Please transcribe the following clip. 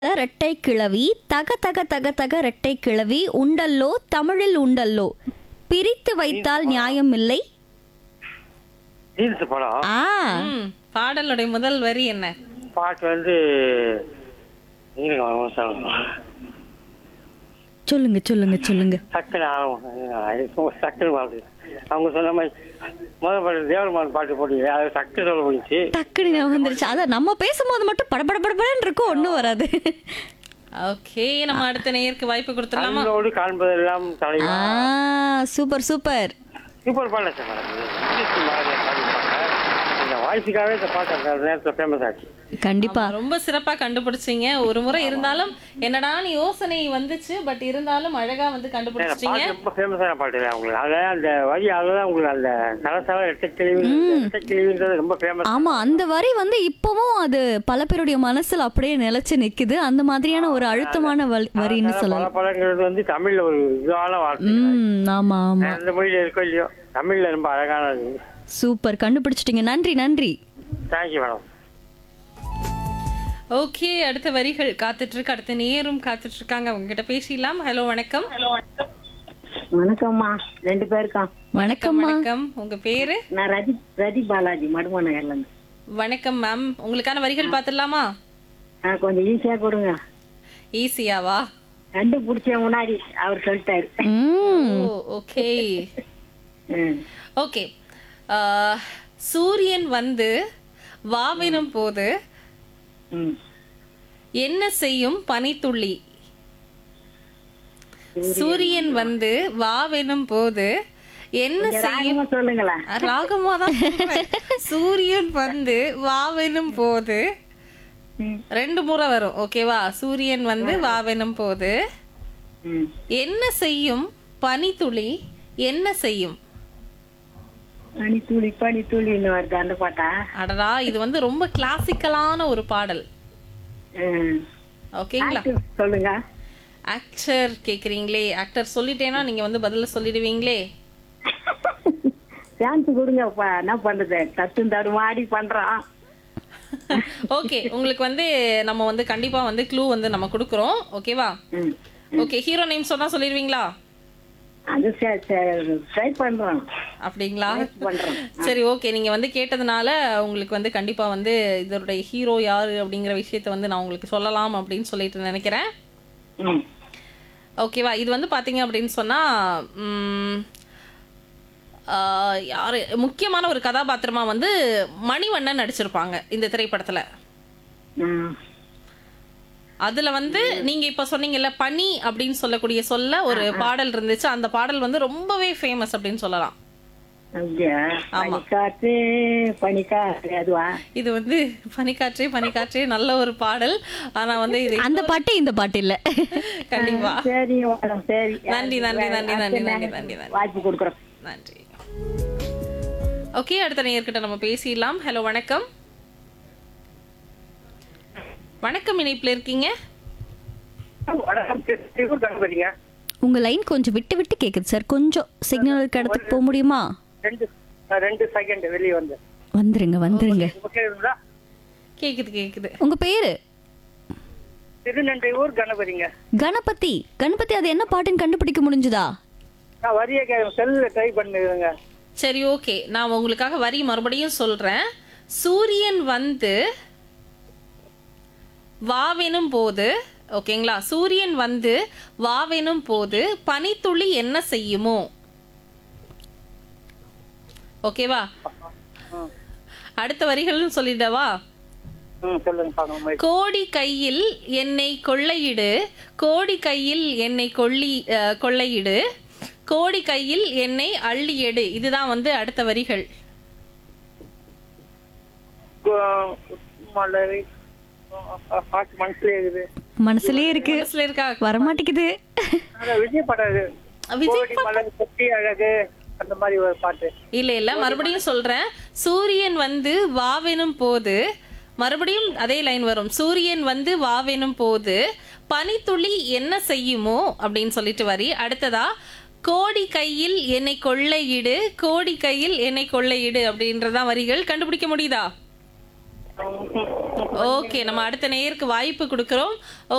ரெட்டை கிழவி தக தக தக தக ரெட்டை கிழவி உண்டல்லோ தமிழில் உண்டல்லோ பிரித்து வைத்தால் நியாயம் இல்லை ஜீன்ஸ் படம் ஆ ம், பாடலுடைய முதல் வரி என்ன பாட்டு வந்து இருங்க, ஒரு நிமிஷம். சொல்லுங்க சொல்லுங்க சொல்லுங்க டக்குனு ஆகும். டக்குனு பாட்டு அவங்க சொன்ன மாதிரி முதல் பாட்டு தேவரமான் பாட்டு போட்டீங்க அது டக்கு சொல்ல முடிஞ்சு டக்குனு ஞாபகம் வந்துருச்சு அதான் நம்ம பேசும்போது மட்டும் படபட படபடன்னு இருக்கும் ஒன்றும் வராது ஓகே நம்ம அடுத்த நேயருக்கு வாய்ப்பு கொடுத்துடலாமா கண்ணோடு காண்பதெல்லாம் தலைவா ஆ சூப்பர் சூப்பர் சூப்பர் பாடல சார் மேடம் இது. இங்கிலீஷ் மாதிரி பாடிருப்பாங்க. இந்த வாய்ஸுக்காகவே இந்த பாட்டு அந்த நேரத்தில் ஃபேமஸ் ஆச்சு கண்டிப்பா ஆமா, ரொம்ப சிறப்பா கண்டுபிடிச்சீங்க ஒரு முறை இருந்தாலும் என்னடான்னு யோசனை வந்துச்சு பட் இருந்தாலும் அழகா வந்து இந்த கண்டுபிடிச்சிட்டீங்க பாட்டு ரொம்ப ஃபேமஸான பாட்டு இல்லை உங்களுக்கு அதான் அந்த வரி அதுதான் உங்களுக்கு அந்த கலசால எட்ட கிழிவு எட்ட கிழிவுன்றது ரொம்ப ஃபேமஸ் ஆமா அந்த வரி வந்து இப்பவும் அது பல பேருடைய மனசுல அப்படியே நிலைச்சு நிக்குது அந்த மாதிரியான ஒரு அழுத்தமான வல்- வரின்னு பல சொல்லலாம் படங்கிறது வந்து தமிழ்ல ஒரு இதுவான வார்த்தை ம் ஆமா ஆமா அந்த மொழியில இருக்கோ இல்லையோ தமிழ்ல ரொம்ப அழகானது சூப்பர் கண்டுபிடிச்சிட்டீங்க நன்றி நன்றி தேங்க்யூ மேடம் ஓகே அடுத்த வரிகள் காத்துட்டு இருக்கு அடுத்த நேரும் காத்துட்டு இருக்காங்க அவங்க கிட்ட பேசிடலாம் ஹலோ வணக்கம் வணக்கம்மா ரெண்டு பேருக்கா வணக்கம்மா வணக்கம் உங்க பேரு நான் ரதி ரதி பாலாஜி மடும நகர்ல இருந்து வணக்கம் மேம் உங்களுக்கான வரிகள் பாத்துடலாமா ஆ, கொஞ்சம் ஈஸியா கொடுங்க ஈஸியாவா கண்டுபிடிச்ச முன்னாடி அவர் சொல்லிட்டாரு ம் ஓ ஓகே ம். ஓகே சூரியன் வந்து வாவினும் போது ம். என்ன செய்யும் பனித்துளி சூரியன் வந்து வாவெனும் போது என்ன செய்யும் ராகமா சொல்லுங்களேன் ராகமா தான் சொல்றேன். சூரியன் வந்து வாவெனும் போது ம். ரெண்டு முறை வரும் ஓகேவா சூரியன் வந்து வாவெனும் போது ம். என்ன செய்யும் பனித்துளி என்ன செய்யும் பனி துளி பனி துளின்னு வருது அந்த பாட்டா அடடா இது வந்து ரொம்ப கிளாசிக்கலான ஒரு பாடல் ம். ஓகேங்களா ஆக்டர் சொல்லுங்க ஆக்டர் கேக்குறீங்களே ஆக்டர் சொல்லிட்டேன்னா நீங்க வந்து பதில சொல்லிடுவீங்களே சான்ஸ் கொடுங்கப்பா என்ன பண்றது தட்டு தடுமாடி பண்றோம் ஓகே உங்களுக்கு வந்து நம்ம வந்து கண்டிப்பா வந்து க்ளூ வந்து நம்ம கொடுக்குறோம் ஓகேவா ம். ஓகே ஹீரோ நேம் சொன்னா சொல்லிடுவீங்களா அது ட்ரை பண்றோம் அப்படிங்களா பண்றோம் சரி ஓகே நீங்க வந்து கேட்டதுனால உங்களுக்கு வந்து கண்டிப்பா வந்து இதோடைய ஹீரோ யாரு அப்படிங்கிற விஷயத்த வந்து நான் உங்களுக்கு சொல்லலாம் அப்படின்னு சொல்லிட்டு நினைக்கிறேன் ம். ஓகேவா இது வந்து பாத்தீங்க அப்படின்னு சொன்னா ம், ஆ, யாரு முக்கியமான ஒரு கதாபாத்திரமா வந்து மணிவண்ணன் நடிச்சிருப்பாங்க இந்த திரைப்படத்துல ம். அதுல வந்து நீங்க இப்ப சொன்னீங்கல்ல பனி அப்படின்னு சொல்லக்கூடிய சொல்ல ஒரு பாடல் இருந்துச்சு அந்த பாடல் வந்து ரொம்பவே ஃபேமஸ் அப்படின்னு சொல்லலாம் அப்படியா பனிக்காற்று பனிக்காற்று அதுவா இது வந்து பனிக்காற்றே பனிக்காற்றே நல்ல ஒரு பாடல் ஆனா வந்து இது அந்த பாட்டு இந்த பாட்டு இல்ல கண்டிப்பா சரி மேடம் சரி நன்றி, நன்றி, நன்றி, நன்றி, நன்றி, நன்றி, நன்றி. வாய்ப்பு கொடுக்குறோம் நன்றி ஓகே அடுத்த நேயர்கிட்ட நம்ம பேசிடலாம் ஹலோ வணக்கம் வணக்கம் இணைப்புல இருக்கீங்க வணக்கம் திருப்பூர் கணபதிங்க உங்க லைன் கொஞ்சம் விட்டு விட்டு கேக்குது சார் கொஞ்சம் சிக்னல் இருக்க இடத்துக்கு போக முடியுமா ரெண்டு அஹ், ரெண்டு செகண்ட் வெளியே வந்து வந்துருங்க வந்துருங்க கேக்குதுங்களா கேக்குது கேக்குது உங்க பேரு திருநன்றி ஊர் கணபதிங்க கணபதி கணபதி அது என்ன பாட்டுன்னு கண்டுபிடிக்க முடிஞ்சுதா நான் வரிய செல்லுல ட்ரை பண்ணுங்க சரி ஓகே நான் உங்களுக்காக வரி மறுபடியும் சொல்றேன் சூரியன் வந்து வாவெனும் போது ஓகேங்களா சூரியன் வந்து வாவெனும் போது பனித்துளி என்ன செய்யுமோ ஓகேவா அடுத்த வரிகள்னு சொல்லிடவா ம் சொல்லுங்க பார்க்கணும் கோடி கையில் என்னை கொள்ளையிடு கோடி கையில் என்னை கொள்ளி அஹ், கொள்ளையிடு கோடி கையில் என்னை அள்ளி எடு இதுதான் வந்து அடுத்த வரிகள் மலரை பாட்டு மனசுல இருக்குது மனசுலயே இருக்கு மனசுல இருக்கா வரமாட்டேங்குது அதான் விஜய் படம் இது விஜய் கோடி மலர் கொட்டி அழகு அந்த மாதிரி ஒரு பாட்டு இல்ல இல்ல மறுபடியும் சொல்றேன் சூரியன் வந்து வாவெனும் போது மறுபடியும் அதே லைன் வரும் சூரியன் வந்து வாவெனும் போது பனித்துளி என்ன செய்யுமோ அப்படின்னு சொல்லிட்டு வரி அடுத்ததா கோடி கையில் என்னை கொள்ளையிடு கோடி கையில் என்னை கொள்ளையிடு அப்படின்றதான் வரிகள் கண்டுபிடிக்க முடியுதா ஓகே நம்ம அடுத்த நேயருக்கு வாய்ப்பு கொடுக்கிறோம்